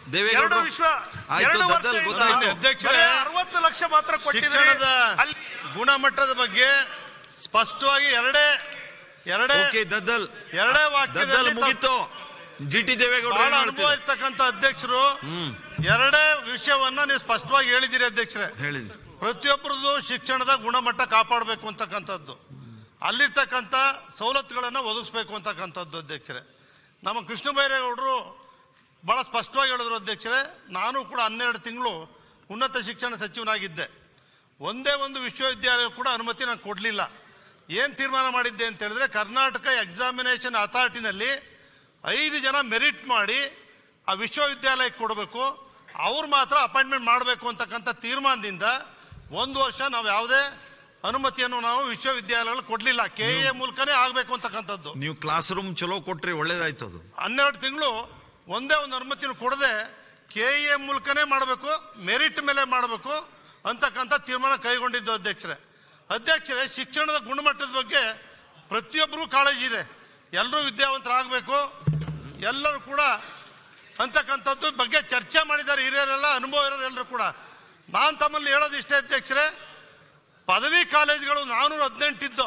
ದೇವೇಗೌಡರು. ಎರಡು ವಿಶ್ವ ಆಯ್ತು, ಎರಡು ವರ್ಷ ದದ್ದಲ್ ಇಂದ ಗೊತ್ತಾಯ್ತು. ಅಧ್ಯಕ್ಷರೇ, ಬರೀ ಅರವತ್ತು ಲಕ್ಷ ಮಾತ್ರ ಕೊಟ್ಟಿದ್ದಾರೆ ಶಿಕ್ಷಣದ ಅಲ್ಲಿ ಗುಣಮಟ್ಟದ ಬಗ್ಗೆ ಸ್ಪಷ್ಟವಾಗಿ ಎರಡೇ ಎರಡೇ ಓಕೆ ದದ್ದಲ್ ಎರಡೇ ದದ್ದಲ್ ವಾಕ್ಯದಲ್ಲಿ ತಾವು ಮುಗೀತು ಜಿ ಟಿ ದೇವೇಗೌಡ ಬಹಳ ಏನ್ ಅನುಭವ ಮಾಡ್ತೀರಿ? ಇರ್ತಕ್ಕಂಥ ಅಧ್ಯಕ್ಷರು ಹ್ಮ್ ಎರಡೇ ವಿಷಯವನ್ನ ನೀವು ಸ್ಪಷ್ಟವಾಗಿ ಹೇಳಿದಿರಿ ಅಧ್ಯಕ್ಷರೇ ಹೇಳಿದ್ರಿ ಪ್ರತಿಯೊಬ್ಬರದು ಶಿಕ್ಷಣದ ಗುಣಮಟ್ಟ ಕಾಪಾಡಬೇಕು ಅಂತಕ್ಕಂಥದ್ದು ಅಲ್ಲಿರ್ತಕ್ಕಂಥ ಸವಲತ್ತುಗಳನ್ನು ಒದಗಿಸ್ಬೇಕು ಅಂತಕ್ಕಂಥದ್ದು ಅಧ್ಯಕ್ಷರೇ ನಮ್ಮ ಕೃಷ್ಣ ಬೈರೇಗೌಡರು ಬಹಳ ಸ್ಪಷ್ಟವಾಗಿ ಹೇಳಿದ್ರು ಅಧ್ಯಕ್ಷರೇ ನಾನು ಕೂಡ ಹನ್ನೆರಡು ತಿಂಗಳು ಉನ್ನತ ಶಿಕ್ಷಣ ಸಚಿವನಾಗಿದ್ದೆ ಒಂದೇ ಒಂದು ವಿಶ್ವವಿದ್ಯಾಲಯ ಕೂಡ ಅನುಮತಿ ನಾನು ಕೊಡಲಿಲ್ಲ ಏನು ತೀರ್ಮಾನ ಮಾಡಿದ್ದೆ ಅಂತ ಹೇಳಿದ್ರೆ ಕರ್ನಾಟಕ ಎಕ್ಸಾಮಿನೇಷನ್ ಅಥಾರಿಟಿನಲ್ಲಿ ಐದು ಜನ ಮೆರಿಟ್ ಮಾಡಿ ಆ ವಿಶ್ವವಿದ್ಯಾಲಯಕ್ಕೆ ಕೊಡಬೇಕು ಅವ್ರು ಮಾತ್ರ ಅಪಾಯಿಂಟ್ಮೆಂಟ್ ಮಾಡಬೇಕು ಅಂತಕ್ಕಂಥ ತೀರ್ಮಾನದಿಂದ ಒಂದು ವರ್ಷ ನಾವು ಯಾವುದೇ ಅನುಮತಿಯನ್ನು ನಾವು ವಿಶ್ವವಿದ್ಯಾಲಯಗಳು ಕೊಡಲಿಲ್ಲ ಕೆ ಎ ಮೂಲಕನೇ ಆಗಬೇಕು ಅಂತಕ್ಕಂಥದ್ದು ನೀವು ಕ್ಲಾಸ್ ರೂಮ್ ಚಲೋ ಕೊಟ್ರಿ ಒಳ್ಳೇದಾಯ್ತು ಅದು ಹನ್ನೆರಡು ತಿಂಗಳು ಒಂದೇ ಒಂದು ಅನುಮತಿಯನ್ನು ಕೊಡದೆ ಕೆ ಎ ಮೂಲಕನೇ ಮಾಡಬೇಕು ಮೆರಿಟ್ ಮೇಲೆ ಮಾಡಬೇಕು ಅಂತಕ್ಕಂಥ ತೀರ್ಮಾನ ಕೈಗೊಂಡಿದ್ದು ಅಧ್ಯಕ್ಷರೇ ಅಧ್ಯಕ್ಷರೇ ಶಿಕ್ಷಣದ ಗುಣಮಟ್ಟದ ಬಗ್ಗೆ ಪ್ರತಿಯೊಬ್ಬರೂ ಕಾಳಜಿ ಇದೆ ಎಲ್ಲರೂ ವಿದ್ಯಾವಂತರಾಗಬೇಕು ಎಲ್ಲರೂ ಕೂಡ ಅಂತಕ್ಕಂಥದ್ದು ಬಗ್ಗೆ ಚರ್ಚೆ ಮಾಡಿದ್ದಾರೆ ಹಿರಿಯರೆಲ್ಲ ಅನುಭವ ಇರೋರು ಎಲ್ಲರೂ ಕೂಡ ನಾನು ತಮ್ಮಲ್ಲಿ ಹೇಳೋದು ಇಷ್ಟೇ ಅಧ್ಯಕ್ಷರೇ ಪದವಿ ಕಾಲೇಜುಗಳು ನಾನೂರ ಹದಿನೆಂಟಿದ್ದು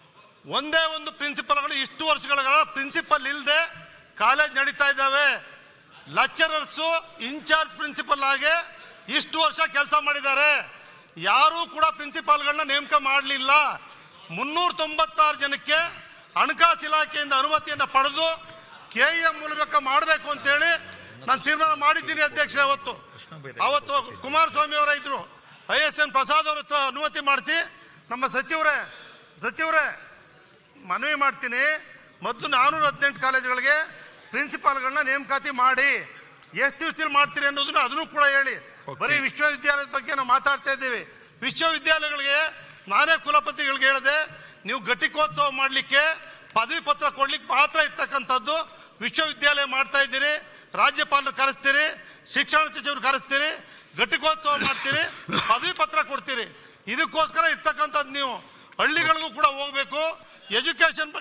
ಒಂದೇ ಒಂದು ಪ್ರಿನ್ಸಿಪಲ್ಗಳು ಇಷ್ಟು ವರ್ಷಗಳ ಪ್ರಿನ್ಸಿಪಲ್ ಇಲ್ಲದೆ ಕಾಲೇಜ್ ನಡೀತಾ ಇದ್ದಾವೆ ಲೆಕ್ಚರರ್ಸು ಇನ್ಚಾರ್ಜ್ ಪ್ರಿನ್ಸಿಪಲ್ ಆಗಿ ಇಷ್ಟು ವರ್ಷ ಕೆಲಸ ಮಾಡಿದ್ದಾರೆ ಯಾರೂ ಕೂಡ ಪ್ರಿನ್ಸಿಪಾಲ್ಗಳನ್ನ ನೇಮಕ ಮಾಡಲಿಲ್ಲ ಮುನ್ನೂರ ತೊಂಬತ್ತಾರು ಜನಕ್ಕೆ ಹಣಕಾಸು ಇಲಾಖೆಯಿಂದ ಅನುಮತಿಯನ್ನು ಪಡೆದು ಕೆ ಎಂ ಮೂಲಕ ಮಾಡಬೇಕು ಅಂತೇಳಿ ನಾನು ತೀರ್ಮಾನ ಮಾಡಿದ್ದೀನಿ ಅಧ್ಯಕ್ಷರೇ ಅವತ್ತು ಅವತ್ತು ಕುಮಾರಸ್ವಾಮಿ ಅವರ ಇದ್ರು ಐ ಎಸ್ ಎನ್ ಪ್ರಸಾದ್ ಅವ್ರ ಹತ್ರ ಅನುಮತಿ ಮಾಡಿಸಿ ನಮ್ಮ ಸಚಿವರೇ ಸಚಿವರೇ ಮನವಿ ಮಾಡ್ತೀನಿ ಮೊದಲು ನಾನೂರ ಹದಿನೆಂಟು ಕಾಲೇಜುಗಳಿಗೆ ಪ್ರಿನ್ಸಿಪಾಲ್ಗಳನ್ನ ನೇಮಕಾತಿ ಮಾಡಿ ಎಷ್ಟು ದಿವಸದಲ್ಲಿ ಮಾಡ್ತೀರಿ ಅನ್ನೋದನ್ನ ಅದನ್ನು ಕೂಡ ಹೇಳಿ ಬರೀ ವಿಶ್ವವಿದ್ಯಾಲಯದ ಬಗ್ಗೆ ನಾವು ಮಾತಾಡ್ತಾ ಇದ್ದೀವಿ ವಿಶ್ವವಿದ್ಯಾಲಯಗಳಿಗೆ ನಾನೇ ಕುಲಪತಿಗಳಿಗೆ ಹೇಳಿದೆ ನೀವು ಘಟಿಕೋತ್ಸವ ಮಾಡಲಿಕ್ಕೆ ಪದವಿ ಪತ್ರ ಕೊಡ್ಲಿಕ್ಕೆ ಮಾತ್ರ ಇರ್ತಕ್ಕಂಥದ್ದು ವಿಶ್ವವಿದ್ಯಾಲಯ ಮಾಡ್ತಾ ಇದ್ದೀರಿ ರಾಜ್ಯಪಾಲರು ಕರೆಸ್ತೀರಿ ಶಿಕ್ಷಣ ಸಚಿವರು ಕರೆಸ್ತೀರಿ ಘಟಿಕೋತ್ಸವ ಮಾಡ್ತೀರಿ ಪದವಿ ಪತ್ರ ಕೊಡ್ತೀರಿ ಇದಕ್ಕೋಸ್ಕರ ಇರ್ತಕ್ಕಂಥದ್ದು ನೀವು ಹಳ್ಳಿಗಳಿಗೂ ಕೂಡ ಹೋಗ್ಬೇಕು ಎಜುಕೇಶನ್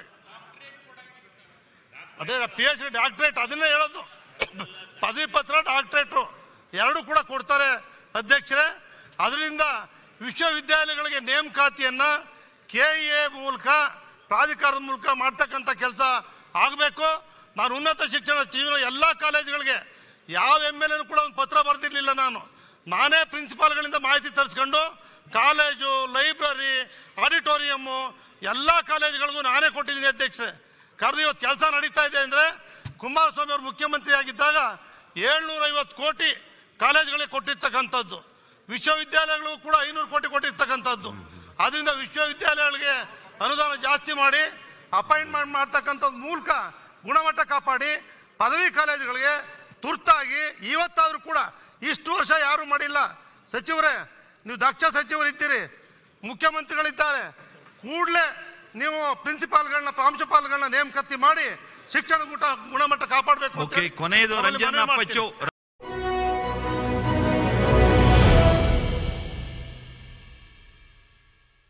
ಅದೇ ಪಿ ಎಚ್ ಡಿ ಡಾಕ್ಟ್ರೇಟ್ ಅದನ್ನೇ ಹೇಳೋದು ಪದವಿ ಪತ್ರ ಡಾಕ್ಟ್ರೇಟ್ರು ಎರಡು ಕೂಡ ಕೊಡ್ತಾರೆ ಅಧ್ಯಕ್ಷರೇ ಅದರಿಂದ ವಿಶ್ವವಿದ್ಯಾಲಯಗಳಿಗೆ ನೇಮಕಾತಿಯನ್ನ ಕೆ ಎ ಮೂಲಕ ಪ್ರಾಧಿಕಾರದ ಮೂಲಕ ಮಾಡ್ತಕ್ಕಂಥ ಕೆಲಸ ಆಗಬೇಕು ನಾನು ಉನ್ನತ ಶಿಕ್ಷಣ ಸಚಿವ ಎಲ್ಲ ಕಾಲೇಜುಗಳಿಗೆ ಯಾವ ಎಮ್ ಎಲ್ ಕೂಡ ಒಂದು ಪತ್ರ ಬರೆದಿರಲಿಲ್ಲ ನಾನು ನಾನೇ ಪ್ರಿನ್ಸಿಪಾಲ್ಗಳಿಂದ ಮಾಹಿತಿ ತರಿಸ್ಕೊಂಡು ಕಾಲೇಜು ಲೈಬ್ರರಿ ಆಡಿಟೋರಿಯಮ್ಮು ಎಲ್ಲ ಕಾಲೇಜುಗಳಿಗೂ ನಾನೇ ಕೊಟ್ಟಿದ್ದೀನಿ ಅಧ್ಯಕ್ಷರೇ ಕರೆದು ಇವತ್ತು ಕೆಲಸ ನಡೀತಾ ಇದೆ ಅಂದ್ರೆ ಕುಮಾರಸ್ವಾಮಿ ಅವರು ಮುಖ್ಯಮಂತ್ರಿ ಆಗಿದ್ದಾಗ ಏಳ್ನೂರ ಐವತ್ತು ಕೋಟಿ ಕಾಲೇಜುಗಳಿಗೆ ಕೊಟ್ಟಿರ್ತಕ್ಕಂಥದ್ದು ವಿಶ್ವವಿದ್ಯಾಲಯಗಳು ಕೂಡ ಐನೂರು ಕೋಟಿ ಕೊಟ್ಟಿರ್ತಕ್ಕಂಥದ್ದು ಆದ್ರಿಂದ ವಿಶ್ವವಿದ್ಯಾಲಯಗಳಿಗೆ ಅನುದಾನ ಜಾಸ್ತಿ ಮಾಡಿ ಅಪಾಯಿಂಟ್ಮೆಂಟ್ ಮಾಡ್ತಕ್ಕಂಥದ್ದು ಮೂಲಕ ಗುಣಮಟ್ಟ ಕಾಪಾಡಿ ಪದವಿ ಕಾಲೇಜುಗಳಿಗೆ ತುರ್ತಾಗಿ ಇವತ್ತಾದ್ರೂ ಕೂಡ ಇಷ್ಟು ವರ್ಷ ಯಾರು ಮಾಡಿಲ್ಲ ಸಚಿವರೇ ನೀವು ದಕ್ಷ ಸಚಿವರಿದ್ದೀರಿ ಮುಖ್ಯಮಂತ್ರಿಗಳಿದ್ದಾರೆ ಕೂಡಲೇ ನೀವು ಪ್ರಿನ್ಸಿಪಾಲ್ಗಳನ್ನ ಪ್ರಾಂಶುಪಾಲ್ಗಳನ್ನ ನೇಮಕಾತಿ ಮಾಡಿ ಶಿಕ್ಷಣ ಗುಣ ಗುಣಮಟ್ಟ ಕಾಪಾಡಬೇಕು ಅಂತ ಓಕೆ ಹೇಳಿ ಕೊನೆಯದು ತಮ್ಮಲ್ಲಿ ರಂಜನ್ ಮನವಿ ಅಪ್ಪಚ್ಚು ಮಾಡ್ತೀನಿ.